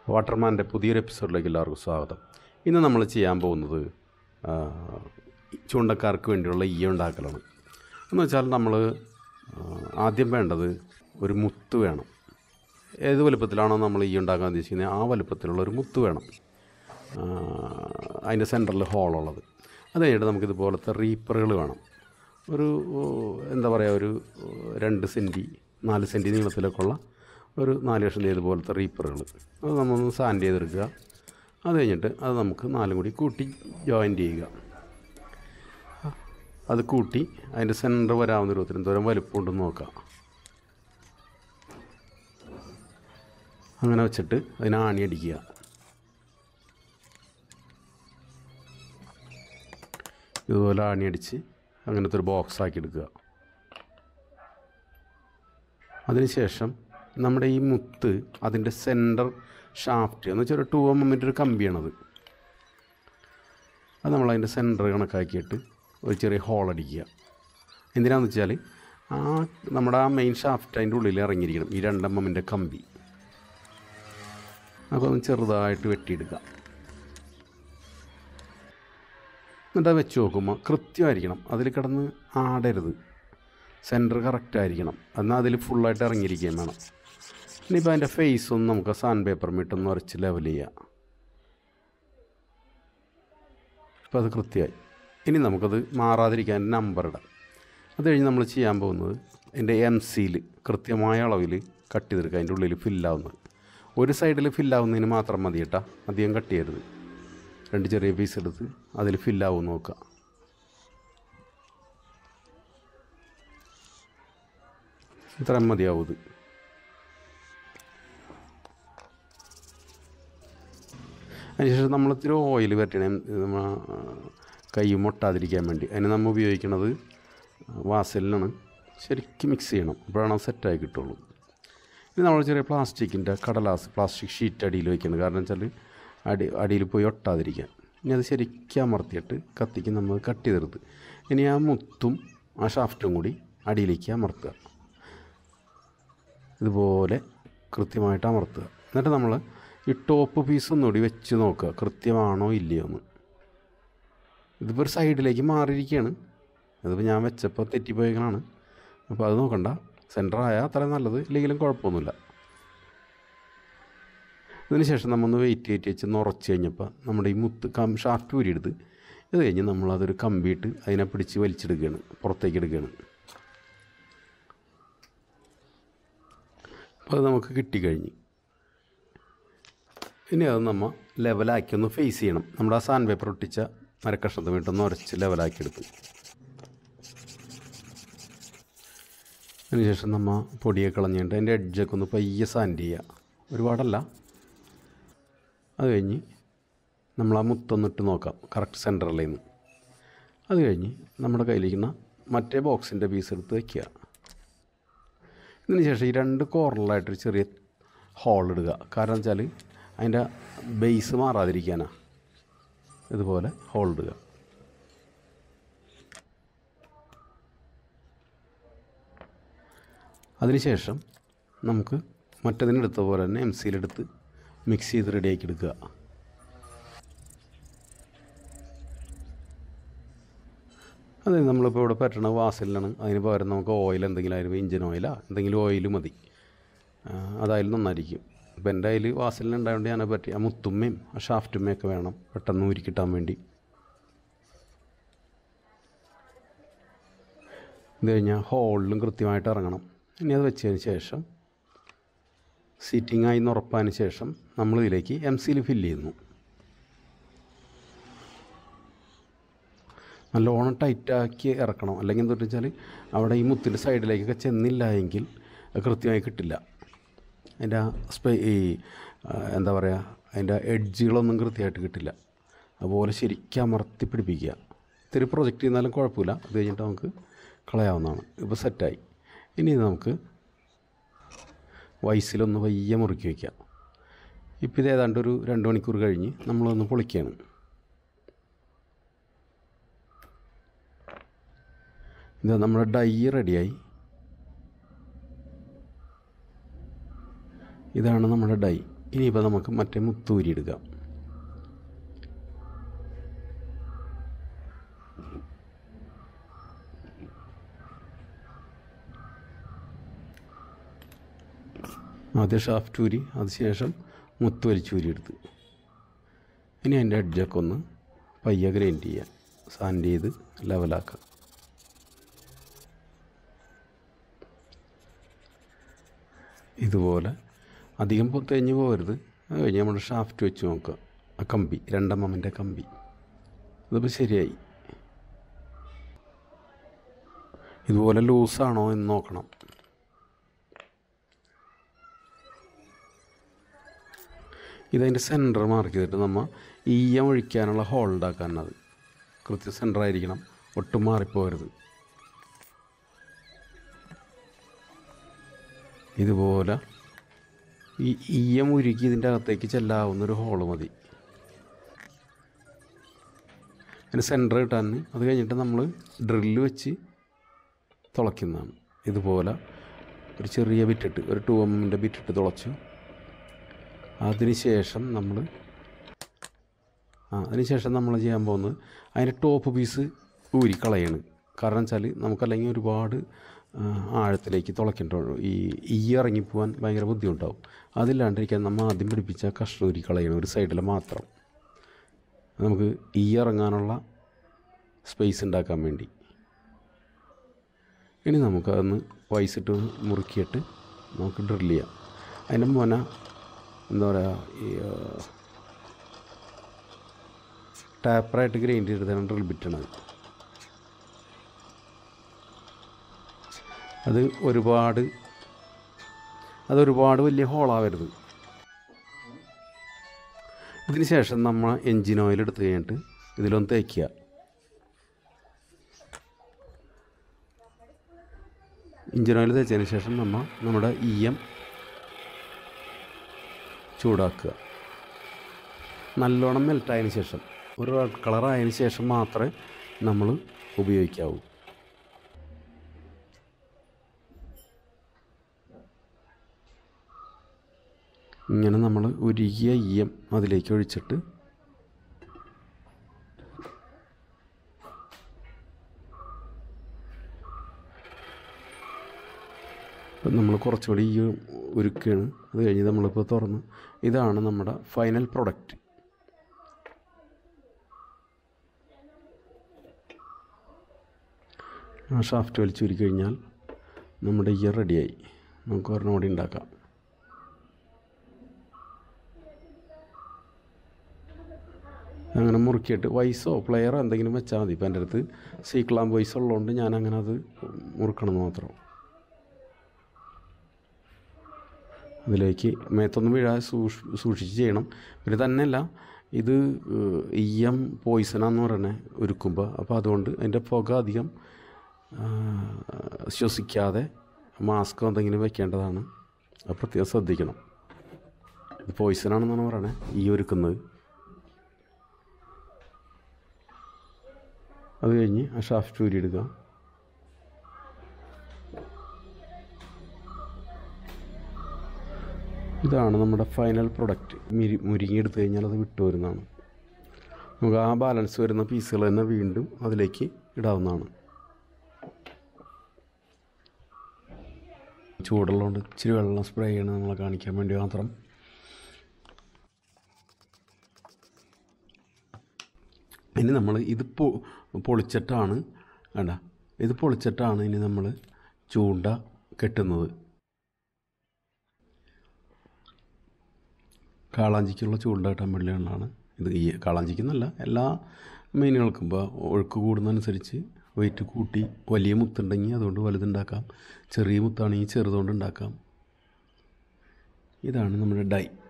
വാട്ടർമാൻ്റെ പുതിയൊരു എപ്പിസോഡിലേക്ക് എല്ലാവർക്കും സ്വാഗതം ഇന്ന് നമ്മൾ ചെയ്യാൻ പോകുന്നത് ആ, ചൂണ്ടക്കാർക്ക് വേണ്ടിയുള്ള ഈയ ഉണ്ടാക്കലാണ് എന്ന് വെച്ചാൽ നമ്മൾ ആദ്യം വേണ്ടത് ഒരു മുത്ത് വേണം ഏത് വലുപ്പത്തിലാണോ നമ്മൾ ഈ ഉണ്ടാക്കാൻ ഉദ്ദേശിക്കുന്നത് ആ വലുപ്പത്തിലുള്ള ഒരു മുത്ത് വേണം ആ, അതിൻ്റെ സെൻറ്ററിൽ ഹോളുള്ളത് അത് കഴിഞ്ഞിട്ട് നമുക്കിതുപോലത്തെ റീപ്പറുകൾ വേണം ഒരു ഓ, എന്താ പറയുക ഒരു ഓ, രണ്ട് സെൻറ്റി നാല് സെൻറ്റി നീളത്തിലൊക്കെ ഉള്ള ഒരു നാല് ലക്ഷം ഇതുപോലത്തെ റീപ്പറുകൾ അത് നമ്മളൊന്ന് സാൻഡ് ചെയ്തെടുക്കുക അത് കഴിഞ്ഞിട്ട് അത് നമുക്ക് നാലും കൂടി കൂട്ടി ജോയിൻറ്റ് ചെയ്യുക അത് കൂട്ടി അതിൻ്റെ സെൻറ്റർ വരാവുന്ന രൂപത്തിൽ എന്തോരം വലുപ്പമുണ്ടെന്ന് നോക്കാം അങ്ങനെ വെച്ചിട്ട് അതിന് ആണി അടിക്കുക ഇതുപോലെ ആണി അടിച്ച് അങ്ങനത്തെ ഒരു ബോക്സ് ആക്കി എടുക്കുക അതിനുശേഷം നമ്മുടെ ഈ മുത്ത് അതിൻ്റെ സെൻറ്റർ ഷാഫ്റ്റ് എന്ന് വെച്ചാൽ ഒരു ടു എം എമ്മിൻ്റെ ഒരു കമ്പിയാണത് അത് നമ്മൾ അതിൻ്റെ സെൻറ്റർ കണക്കാക്കിയിട്ട് ഒരു ചെറിയ ഹോൾ അടിക്കുക എന്തിനാന്ന് വെച്ചാൽ ആ നമ്മുടെ ആ മെയിൻ ഷാഫ്റ്റ് അതിൻ്റെ ഉള്ളിൽ ഇറങ്ങിയിരിക്കണം ഈ രണ്ട് എം എമ്മിൻ്റെ കമ്പി അപ്പോൾ ഒന്ന് ചെറുതായിട്ട് വെട്ടിയെടുക്കുക എന്നിട്ട് അത് വെച്ച് നോക്കുമ്പോൾ കൃത്യമായിരിക്കണം അതിൽ കിടന്ന് ആടരുത് സെൻറ്റർ കറക്റ്റ് ആയിരിക്കണം എന്നാൽ അതിൽ ഫുള്ളായിട്ട് ഇറങ്ങിയിരിക്കുകയും വേണം ഇനിയിപ്പോൾ അതിൻ്റെ ഫേസ് ഒന്ന് നമുക്ക് സാൻഡ് പേപ്പർ മിട്ടൊന്ന് ഉരച്ച് ലെവൽ ചെയ്യാം ഇപ്പോൾ അത് കൃത്യമായി ഇനി നമുക്കത് മാറാതിരിക്കാൻ നമ്പർ ഇടാം അത് കഴിഞ്ഞ് നമ്മൾ ചെയ്യാൻ പോകുന്നത് എൻ്റെ എം സിയിൽ കൃത്യമായ അളവിൽ കട്ട് ചെയ്തെടുക്കുക അതിൻ്റെ ഉള്ളിൽ ഫില്ലാവുന്നത് ഒരു സൈഡിൽ ഫില്ലാവുന്നതിന് മാത്രം മതി കേട്ടോ അധികം കട്ട് ചെയ്യരുത് രണ്ട് ചെറിയ പീസ് എടുത്ത് അതിൽ ഫില്ലാവും നോക്കുക ഇത്രയും മതിയാവും ഇത് അതിനുശേഷം നമ്മൾ ഇത്തിരി ഓയിൽ വരട്ടണം നമ്മ കൈ മുട്ടാതിരിക്കാൻ വേണ്ടി അതിന് നമ്മൾ ഉപയോഗിക്കുന്നത് വാസലിനാണ് ശരിക്കും മിക്സ് ചെയ്യണം അപ്പോഴാണ് അത് സെറ്റായി കിട്ടുള്ളൂ ഇനി നമ്മൾ ചെറിയ പ്ലാസ്റ്റിക്കിൻ്റെ കടലാസ് പ്ലാസ്റ്റിക് ഷീറ്റ് അടിയിൽ വയ്ക്കുന്നത് കാരണം വെച്ചാൽ അടി അടിയിൽ പോയി ഒട്ടാതിരിക്കാൻ ഇനി അത് ശരിക്കും അമർത്തിയിട്ട് കത്തിക്ക് നമ്മൾ കട്ട് ചെയ്തെടുത്ത് ഇനി ആ മുത്തും ആ ഷാഫ്റ്റും കൂടി അടിയിലേക്ക് അമർത്തുക ഇതുപോലെ കൃത്യമായിട്ട് അമർത്തുക എന്നിട്ട് നമ്മൾ ഈ ടോപ്പ് പീസ് ഒന്നുകൂടി വെച്ച് നോക്കുക കൃത്യമാണോ ഇല്ലയോ എന്ന് ഇതിപ്പോൾ ഒരു സൈഡിലേക്ക് മാറിയിരിക്കുകയാണ് അതിപ്പോൾ ഞാൻ വെച്ചപ്പോൾ തെറ്റിപ്പോയേക്കണാണ് അപ്പോൾ അത് നോക്കണ്ട സെൻറ്റർ ആയാൽ അത്ര നല്ലത് ഇല്ലെങ്കിലും കുഴപ്പമൊന്നുമില്ല ഇതിന് ശേഷം നമ്മൊന്ന് വെയിറ്റ് കയറ്റി വെച്ച് ഉറച്ച് കഴിഞ്ഞപ്പോൾ നമ്മുടെ ഈ മുത്ത് കം ഷാഫ്റ്റ് ഊരിയെടുത്ത് ഇത് കഴിഞ്ഞ് നമ്മളതൊരു കമ്പിയിട്ട് അതിനെ പിടിച്ച് വലിച്ചെടുക്കുകയാണ് പുറത്തേക്ക് എടുക്കുകയാണ് അപ്പോൾ അത് നമുക്ക് കിട്ടിക്കഴിഞ്ഞ് ഇനി അത് നമ്മൾ ലെവലാക്കി ഒന്ന് ഫേസ് ചെയ്യണം നമ്മുടെ ആ സാൻഡ് പേപ്പർ ഒട്ടിച്ച മരക്കഷ്ണത്തെ വീട്ടൊന്ന് ഉരച്ച് ലെവലാക്കി എടുത്തു അതിനുശേഷം നമ്മൾ പൊടിയൊക്കെ കളഞ്ഞിട്ട് അതിൻ്റെ എഡ്ജൊക്കെ ഒന്ന് പയ്യെ സാൻഡ് ചെയ്യുക ഒരുപാടല്ല അത് കഴിഞ്ഞ് നമ്മൾ ആ മുത്തൊന്നിട്ട് നോക്കാം കറക്റ്റ് സെൻറ്ററിൽ നിന്ന് അത് കഴിഞ്ഞ് നമ്മുടെ കയ്യിലിരിക്കുന്ന മറ്റേ ബോക്സിൻ്റെ പീസ് എടുത്ത് വയ്ക്കുക ഇതിന് ശേഷം ഈ രണ്ട് കോർണറിലായിട്ടൊരു ചെറിയ ഹോൾ ഇടുക കാരണം വെച്ചാൽ അതിൻ്റെ ബേസ് മാറാതിരിക്കാനാണ് ഇതുപോലെ ഹോൾ ഇടുക അതിനുശേഷം നമുക്ക് മറ്റതിനെടുത്ത പോലെ തന്നെ എം സിയിലെടുത്ത് മിക്സ് ചെയ്ത് റെഡിയാക്കി എടുക്കുക അതെ നമ്മളിപ്പോൾ ഇവിടെ പറ്റണ വാസലിനാണ് അതിന് പകരം നമുക്ക് ഓയിൽ എന്തെങ്കിലും ആയാലും ഇഞ്ചിൻ ഓയിലാ എന്തെങ്കിലും ഓയിൽ മതി ആ, അതായാലും നന്നായിരിക്കും ഇപ്പം എൻ്റെ കയ്യിൽ വാസലിന് ഉണ്ടായതുകൊണ്ട് ഞാനത് പറ്റി ആ മുത്തുമ്മയും ആ ഷാഫ്റ്റുമ്മയൊക്കെ വേണം പെട്ടെന്ന് ഊരിക്കിട്ടാൻ വേണ്ടി ഇത് കഴിഞ്ഞാൽ ഹോളിലും കൃത്യമായിട്ട് ഇറങ്ങണം ഇനി അത് വെച്ചതിന് ശേഷം സീറ്റിംഗ് ആയി എന്ന് ഉറപ്പായതിന് ശേഷം നമ്മൾ ഇതിലേക്ക് എം സിയിൽ ഫില്ല് ചെയ്യുന്നു നല്ലോണം ടൈറ്റാക്കി ഇറക്കണം അല്ലെങ്കിൽ എന്താ വെച്ചാൽ അവിടെ ഈ മുത്തിൻ്റെ സൈഡിലേക്കൊക്കെ ചെന്നില്ല എങ്കിൽ അത് കൃത്യമായി കിട്ടില്ല അതിൻ്റെ ആ സ്പേ ഈ ആ, എന്താ പറയുക അതിൻ്റെ എഡ്ജുകളൊന്നും കൃത്യമായിട്ട് കിട്ടില്ല അതുപോലെ ശരിക്കും അമർത്തി പിടിപ്പിക്കുക ഇത്തിരി പ്രൊജക്റ്റ് ചെയ്യുന്നാലും കുഴപ്പമില്ല അത് കഴിഞ്ഞിട്ട് നമുക്ക് കളയാവുന്നതാണ് ഇപ്പോൾ സെറ്റായി ഇനി ഇത് നമുക്ക് വയസ്സിലൊന്ന് വയ്യ മുറുക്കി വയ്ക്കാം ഇപ്പോൾ ഇത് ഏതാണ്ട് ഒരു രണ്ട് മണിക്കൂർ കഴിഞ്ഞ് നമ്മളൊന്ന് പൊളിക്കുകയാണ് ഇത് നമ്മുടെ ഡൈ റെഡിയായി ഇതാണ് നമ്മുടെ ഡൈ ഇനിയിപ്പോൾ നമുക്ക് മറ്റേ മുത്തൂരി എടുക്കാം ആദ്യം ഷാഫ്റ്റ് ഊരി അതിനുശേഷം മുത്ത് വലിച്ചൂരി എടുത്ത് ഇനി അതിൻ്റെ അഡ്ജൊക്കെ ഒന്ന് പയ്യെ ഗ്രൈൻഡ് ചെയ്യാം സാൻഡ് ചെയ്ത് ലെവലാക്കാം ഇതുപോലെ അധികം തേഞ്ഞ് പോകരുത് അത് കഴിഞ്ഞ് നമ്മൾ ഷാഫ്റ്റ് വെച്ച് നോക്കുക ആ കമ്പി രണ്ടാം മമ്മിൻ്റെ കമ്പി ഇതിപ്പോൾ ശരിയായി ഇതുപോലെ ലൂസാണോ എന്ന് നോക്കണം ഇതതിൻ്റെ സെൻറ്റർ മാർക്ക് ചെയ്തിട്ട് നമ്മൾ ഈയം ഒഴിക്കാനുള്ള ഹോൾ ഉണ്ടാക്കാനത് കൃത്യ സെൻറ്റർ ആയിരിക്കണം ഒട്ടും മാറിപ്പോകരുത് ഇതുപോലെ ഈ ഈയം ഉരുക്കി ഇതിൻ്റെ അകത്തേക്ക് ചെല്ലാവുന്നൊരു ഹോള് മതി അതിന് സെൻറ്റർ കിട്ടാൻ അത് കഴിഞ്ഞിട്ട് നമ്മൾ ഡ്രില്ല് വെച്ച് തുളയ്ക്കുന്നതാണ് ഇതുപോലെ ഒരു ചെറിയ ബിറ്റിട്ട് ഒരു ടു എമ്മിൻ്റെ ബിറ്റിട്ട് തുളച്ചു അതിന് ശേഷം നമ്മൾ ആ അതിന് ശേഷം നമ്മൾ ചെയ്യാൻ പോകുന്നത് അതിൻ്റെ ടോപ്പ് പീസ് ഊരി കളയാണ് കാരണം വെച്ചാൽ നമുക്കല്ലെങ്കിൽ ഒരുപാട് ആ, ആഴത്തിലേക്ക് തുളയ്ക്കേണ്ടതുള്ളൂ ഈ ഈ ഇറങ്ങിപ്പോവാൻ ഭയങ്കര ബുദ്ധിമുട്ടാവും അതില്ലാണ്ടിരിക്കാൻ നമ്മൾ ആദ്യം പിടിപ്പിച്ച കഷ്ണം ഊരി കളയണം ഒരു സൈഡിൽ മാത്രം നമുക്ക് ഈ ഇറങ്ങാനുള്ള സ്പേസ് ഉണ്ടാക്കാൻ വേണ്ടി ഇനി നമുക്കതൊന്ന് വൈസിട്ട് മുറുക്കിയിട്ട് നമുക്ക് ഡ്രിൽ ചെയ്യാം അതിൻ്റെ മുന എന്താ പറയുക ഈ ടാപ്പറായിട്ട് ഗ്രൈൻഡ് ചെയ്തിട്ടാണ് ഡ്രിൽ ബിറ്റണത് അത് ഒരുപാട് അതൊരുപാട് വലിയ ഹോളാവരുത് ഇതിന് ശേഷം നമ്മൾ എൻജിൻ ഓയിൽ എടുത്ത് കഴിഞ്ഞിട്ട് ഇതിലൊന്ന് തേക്കുക എൻജിൻ ഓയിൽ തേച്ചതിന് ശേഷം നമ്മൾ നമ്മുടെ ഈയം ചൂടാക്കുക നല്ലോണം മെൽറ്റായതിന് ശേഷം ഒരു റെഡ് കളറായതിന് ശേഷം മാത്രമേ നമ്മൾ ഉപയോഗിക്കാവൂ ഇങ്ങനെ നമ്മൾ ഉരുകിയ ഈയം അതിലേക്ക് ഒഴിച്ചിട്ട് ഇപ്പം നമ്മൾ കുറച്ചുകൂടി ഈ ഉരുക്കുകയാണ് അത് കഴിഞ്ഞ് നമ്മളിപ്പോൾ തുറന്ന് ഇതാണ് നമ്മുടെ ഫൈനൽ പ്രൊഡക്റ്റ് ആ ഷാഫ്റ്റ് വലിച്ചു ഉരുക്കി കഴിഞ്ഞാൽ നമ്മുടെ ഇയർ റെഡിയായി നമുക്ക് ഒരെണ്ണം കൂടി ഉണ്ടാക്കാം അങ്ങനെ മുറുക്കിയിട്ട് വൈസോ പ്ലെയറോ എന്തെങ്കിലും വെച്ചാൽ മതി ഇപ്പം എൻ്റെ അടുത്ത് സീക്ലാം വൈസ് ഉള്ളതുകൊണ്ട് ഞാൻ അങ്ങനെ അത് മുറുക്കണമെന്ന് മാത്രം അതിലേക്ക് മേത്തൊന്നും വീഴാതെ സൂക്ഷി സൂക്ഷിച്ച് ചെയ്യണം പിന്നെ തന്നെയല്ല ഇത് ഏഹ്, ഈയം പോയിസണാന്ന് പറയുന്നത് ഒരുക്കുമ്പോൾ അപ്പോൾ അതുകൊണ്ട് അതിൻ്റെ പുക അധികം ആ, ശ്വസിക്കാതെ മാസ്കോ എന്തെങ്കിലും വെക്കേണ്ടതാണ് അത് പ്രത്യേകം ശ്രദ്ധിക്കണം ഇത് പോയിസണാണെന്നാണ് പറയണത് ഈ ഒരുക്കുന്നത് അത് കഴിഞ്ഞ് ആ ഷാഫ്റ്റ് ഊരിയെടുക്കുക ഇതാണ് നമ്മുടെ ഫൈനൽ പ്രൊഡക്റ്റ് മിരി മുരിങ്ങിയെടുത്ത് കഴിഞ്ഞാൽ അത് വിട്ടു വരുന്നതാണ് നമുക്ക് ആ ബാലൻസ് വരുന്ന പീസുകൾ തന്നെ വീണ്ടും അതിലേക്ക് ഇടാവുന്നതാണ് ചൂടുള്ളതുകൊണ്ട് ഇച്ചിരി വെള്ളം സ്പ്രേ ചെയ്യണം നമ്മളെ കാണിക്കാൻ വേണ്ടി മാത്രം ഇനി നമ്മൾ ഇത് പൊ പൊളിച്ചിട്ടാണ് വേണ്ട ഇത് പൊളിച്ചിട്ടാണ് ഇനി നമ്മൾ ചൂണ്ട കെട്ടുന്നത് കാളാഞ്ചിക്കുള്ള ചൂണ്ട കെട്ടാൻ വേണ്ടിയാണ് ഇത് ഈ കാളാഞ്ചിക്കെന്നല്ല എല്ലാ മീനുകൾക്കും ഇപ്പോൾ ഒഴുക്ക് കൂടുന്നതനുസരിച്ച് വെയിറ്റ് കൂട്ടി വലിയ മുത്തുണ്ടെങ്കിൽ അതുകൊണ്ട് വലുതുണ്ടാക്കാം ചെറിയ മുത്താണെങ്കിൽ ചെറുതുകൊണ്ട് ഉണ്ടാക്കാം ഇതാണ് നമ്മുടെ ഡൈ